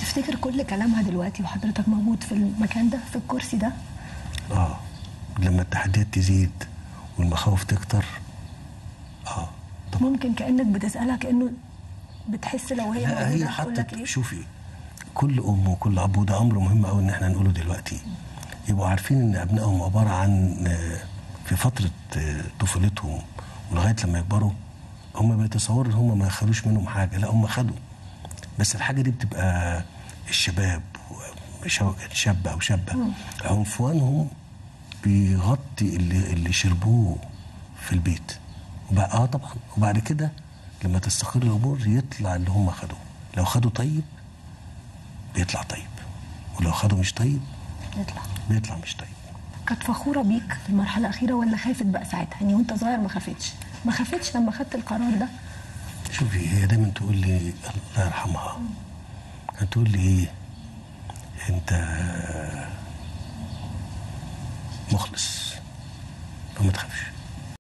تفتكر كل كلامها دلوقتي وحضرتك موجود في المكان ده في الكرسي ده اه لما التحديات تزيد والمخاوف تكتر اه ممكن كانك بتسالها كانه بتحس لو هي لا هي موجوده هتقول لك حطت ايه شوفي كل ام وكل اب وده امر مهم قوي ان احنا نقوله دلوقتي يبقوا عارفين ان ابنائهم عباره عن آه، في فتره آه، طفولتهم ولغايه لما يكبروا هم بيتصوروا ان هم ما خدوش منهم حاجه لا هم خدوا بس الحاجه دي بتبقى الشباب شو- شاب او شابه عنفوانهم بيغطي اللي اللي شربوه في البيت وبقى اه طبعا وبعد كده لما تستقر الامور يطلع اللي هم خدوه لو خدوا طيب بيطلع طيب ولو خدوا مش طيب يطلع بيطلع مش طيب كانت فخوره بيك في المرحله الاخيره ولا خافت بقى ساعتها يعني وانت صغير ما خافتش ما خافتش لما خدت القرار ده شوفي هي دايما تقول لي الله يرحمها كانت تقول لي ايه انت مخلص فما تخافش